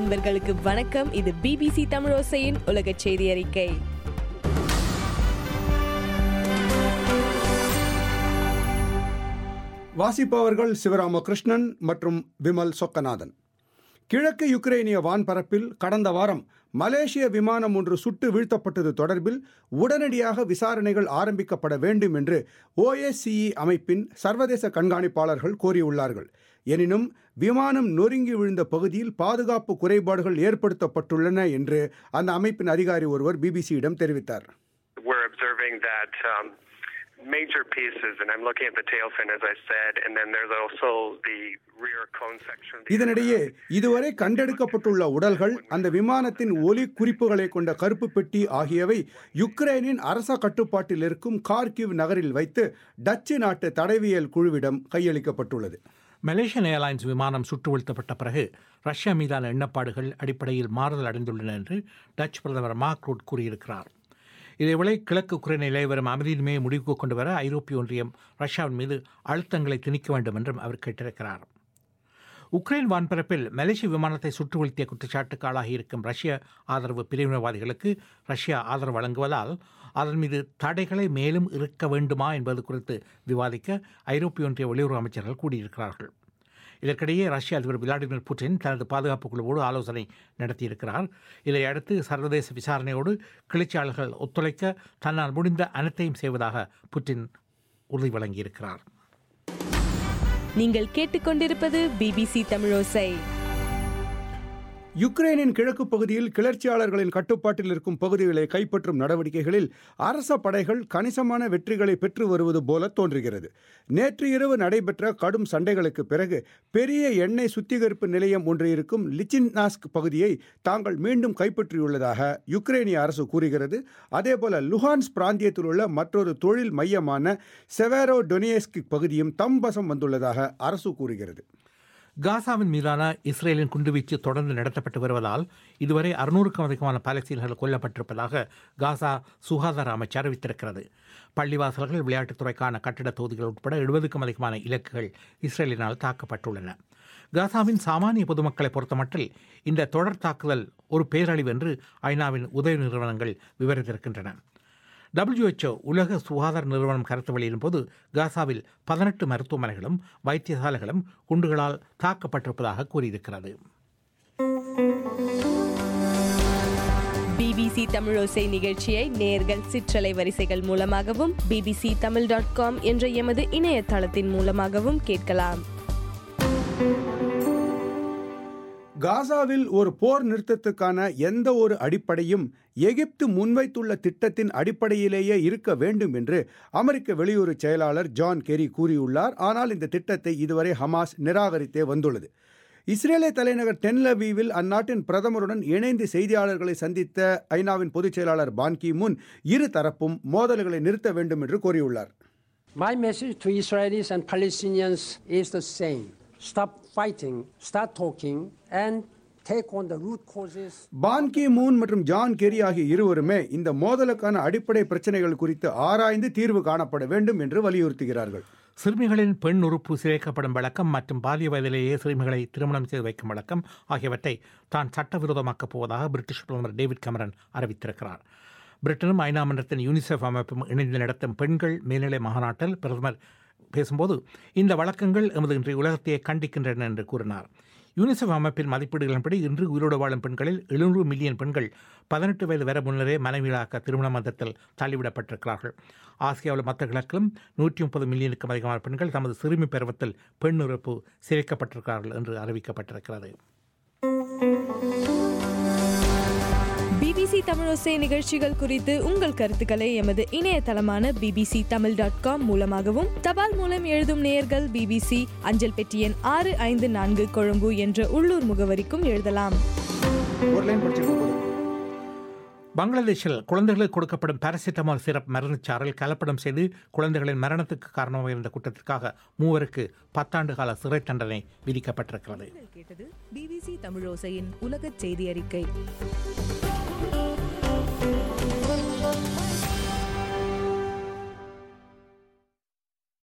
நண்பர்களுக்கு வணக்கம் இது பிபிசி தமிழோசையின் உலக செய்தி அறிக்கை வாசிப்பவர்கள் சிவராமகிருஷ்ணன் மற்றும் விமல் சொக்கநாதன் கிழக்கு யுக்ரைனிய வான்பரப்பில் கடந்த வாரம் மலேசிய விமானம் ஒன்று சுட்டு வீழ்த்தப்பட்டது தொடர்பில் உடனடியாக விசாரணைகள் ஆரம்பிக்கப்பட வேண்டும் என்று ஓஎஸ்சிஇ அமைப்பின் சர்வதேச கண்காணிப்பாளர்கள் கோரியுள்ளார்கள் எனினும் விமானம் நொறுங்கி விழுந்த பகுதியில் பாதுகாப்பு குறைபாடுகள் ஏற்படுத்தப்பட்டுள்ளன என்று அந்த அமைப்பின் அதிகாரி ஒருவர் பிபிசியிடம் தெரிவித்தார் we're observing that um, major pieces, and I'm looking at the tail fin, as I said, and then there's also the rear cone section. of the இதனிடையே aircraft. இதுவரை கண்டெடுக்கப்பட்டுள்ள உடல்கள் அந்த விமானத்தின் ஒலி குறிப்புகளை கொண்ட கருப்பு பெட்டி ஆகியவை யுக்ரைனின் அரச கட்டுப்பாட்டில் இருக்கும் கார்கிவ் நகரில் வைத்து டச்சு நாட்டு தடவியல் குழுவிடம் கையளிக்கப்பட்டுள்ளது மலேசியன் ஏர்லைன்ஸ் விமானம் சுட்டு வீழ்த்தப்பட்ட பிறகு ரஷ்யா மீதான எண்ணப்பாடுகள் அடிப்படையில் மாறுதல் அடைந்துள்ளன என்று டச் பிரதமர் மார்க் ரூட் கூறியிருக்கிறார் இதேவேளை கிழக்கு உக்ரைன் நிலை வரும் அமைதியின்மையை முடிவுக்கு கொண்டு வர ஐரோப்பிய ஒன்றியம் ரஷ்யாவின் மீது அழுத்தங்களை திணிக்க வேண்டும் என்றும் அவர் கேட்டிருக்கிறார் உக்ரைன் வான்பரப்பில் மலேசிய விமானத்தை சுட்டு வீழ்த்திய குற்றச்சாட்டுக்கு ஆளாகியிருக்கும் ரஷ்ய ஆதரவு பிரிவினவாதிகளுக்கு ரஷ்யா ஆதரவு வழங்குவதால் அதன் மீது தடைகளை மேலும் இருக்க வேண்டுமா என்பது குறித்து விவாதிக்க ஐரோப்பிய ஒன்றிய வெளியுறவு அமைச்சர்கள் கூடியிருக்கிறார்கள் இதற்கிடையே ரஷ்ய அதிபர் விளாடிமிர் புட்டின் தனது பாதுகாப்பு குழுவோடு ஆலோசனை நடத்தியிருக்கிறார் இதையடுத்து சர்வதேச விசாரணையோடு கிளர்ச்சியாளர்கள் ஒத்துழைக்க தன்னால் முடிந்த அனைத்தையும் செய்வதாக புட்டின் உறுதி வழங்கியிருக்கிறார் நீங்கள் கேட்டுக்கொண்டிருப்பது பிபிசி தமிழோசை யுக்ரைனின் கிழக்கு பகுதியில் கிளர்ச்சியாளர்களின் கட்டுப்பாட்டில் இருக்கும் பகுதிகளை கைப்பற்றும் நடவடிக்கைகளில் அரச படைகள் கணிசமான வெற்றிகளை பெற்று வருவது போல தோன்றுகிறது நேற்று இரவு நடைபெற்ற கடும் சண்டைகளுக்கு பிறகு பெரிய எண்ணெய் சுத்திகரிப்பு நிலையம் ஒன்று இருக்கும் லிச்சின்னாஸ்க் பகுதியை தாங்கள் மீண்டும் கைப்பற்றியுள்ளதாக யுக்ரைனிய அரசு கூறுகிறது அதேபோல லுஹான்ஸ் பிராந்தியத்தில் உள்ள மற்றொரு தொழில் மையமான செவேரோ டொனியஸ்க் பகுதியும் தம் வசம் வந்துள்ளதாக அரசு கூறுகிறது காசாவின் மீதான இஸ்ரேலின் குண்டுவீச்சு தொடர்ந்து நடத்தப்பட்டு வருவதால் இதுவரை அறுநூறுக்கும் அதிகமான பாலஸ்தீனர்கள் கொல்லப்பட்டிருப்பதாக காசா சுகாதார அமைச்சு அறிவித்திருக்கிறது பள்ளிவாசல்கள் விளையாட்டுத்துறைக்கான கட்டிட தொகுதிகள் உட்பட எழுபதுக்கும் அதிகமான இலக்குகள் இஸ்ரேலினால் தாக்கப்பட்டுள்ளன காசாவின் சாமானிய பொதுமக்களை பொறுத்தமட்டில் இந்த தொடர் தாக்குதல் ஒரு பேரழிவு என்று ஐநாவின் உதவி நிறுவனங்கள் விவரித்திருக்கின்றன WHO உலக சுகாதார நிறுவனம் கருத்து வெளியிடும் போது காசாவில் பதினெட்டு மருத்துவமனைகளும் வைத்தியசாலைகளும் குண்டுகளால் தாக்கப்பட்டிருப்பதாக கூறியிருக்கிறது பிபிசி தமிழோசை நிகழ்ச்சியை நேர்கள் சிற்றலை வரிசைகள் மூலமாகவும் பிபிசி தமிழ் டாட் காம் என்ற எமது இணையதளத்தின் மூலமாகவும் கேட்கலாம் காசாவில் ஒரு போர் நிறுத்தத்துக்கான எந்த ஒரு அடிப்படையும் எகிப்து முன்வைத்துள்ள திட்டத்தின் அடிப்படையிலேயே இருக்க வேண்டும் என்று அமெரிக்க வெளியுறவு செயலாளர் ஜான் கெரி கூறியுள்ளார் ஆனால் இந்த திட்டத்தை இதுவரை ஹமாஸ் நிராகரித்தே வந்துள்ளது இஸ்ரேலிய தலைநகர் டென்லவீவில் அந்நாட்டின் பிரதமருடன் இணைந்து செய்தியாளர்களை சந்தித்த ஐநாவின் பொதுச் செயலாளர் பான் கி முன் இரு தரப்பும் மோதல்களை நிறுத்த வேண்டும் என்று கூறியுள்ளார் My message to Israelis and Palestinians is the same. Stop fighting, start talking, and take on the root causes. Porn Ki Moon மற்றும் ஜான் கெரி ஆகிய இருவருமே இந்த மோதலுக்கான அடிப்படை பிரச்சனைகள் குறித்து ஆராய்ந்து தீர்வு காணப்பட வேண்டும் என்று வலியுறுத்துகிறார்கள் சிறுமிகளின் பெண் உறுப்பு சிதைக்கப்படும் வழக்கம் மற்றும் பாலிய வயதிலேயே சிறுமிகளை திருமணம் செய்து வைக்கும் வழக்கம் ஆகியவற்றை தான் சட்டவிரோதமாக்கப் போவதாக பிரிட்டிஷ் பிரதமர் டேவிட் கமரன் அறிவித்திருக்கிறார் பிரிட்டனும் ஐநா மன்றத்தின் யூனிசெஃப் அமைப்பும் இணைந்து நடத்தும் பெண்கள் மேல்நிலை மாநாட்டில் பிரதமர் பேசும்போது இந்த வழக்கங்கள் எமது இன்றைய உலகத்தையே கண்டிக்கின்றன என்று கூறினார் யூனிசெஃப் அமைப்பின் மதிப்பீடுகளின்படி இன்று உயிரோடு வாழும் பெண்களில் எழுநூறு மில்லியன் பெண்கள் பதினெட்டு வயது வர முன்னரே மனைவிகளாக்க திருமண மந்தத்தில் தள்ளிவிடப்பட்டிருக்கிறார்கள் ஆசியாவில் மற்ற கிழக்கிலும் நூற்றி முப்பது மில்லியனுக்கும் அதிகமான பெண்கள் தமது சிறுமி பருவத்தில் பெண் உறுப்பு சிதைக்கப்பட்டிருக்கிறார்கள் என்று அறிவிக்கப்பட்டிருக்கிறது பிபிசி தமிழோசை நிகழ்ச்சிகள் குறித்து உங்கள் கருத்துக்களை எமது இணையதளமான பிபிசி தமிழ் டாட் காம் மூலமாகவும் தபால் மூலம் எழுதும் நேயர்கள் பிபிசி அஞ்சல் பெட்டி எண் ஆறு ஐந்து நான்கு கொழும்பு என்ற உள்ளூர் முகவரிக்கும் எழுதலாம் ஒரு லைன் படிச்சுட்டு போதும் பங்களாதேஷில் குழந்தைகளுக்கு கொடுக்கப்படும் பாராசிட்டமால் சிரப் மருந்துச்சாறில் கலப்படம் செய்து குழந்தைகளின் மரணத்துக்கு காரணமாக இருந்த குற்றத்திற்காக மூவருக்கு பத்தாண்டு கால சிறை தண்டனை விதிக்கப்பட்டிருக்கிறது கேட்டது பிபிசி தமிழோசையின் உலக செய்தி அறிக்கை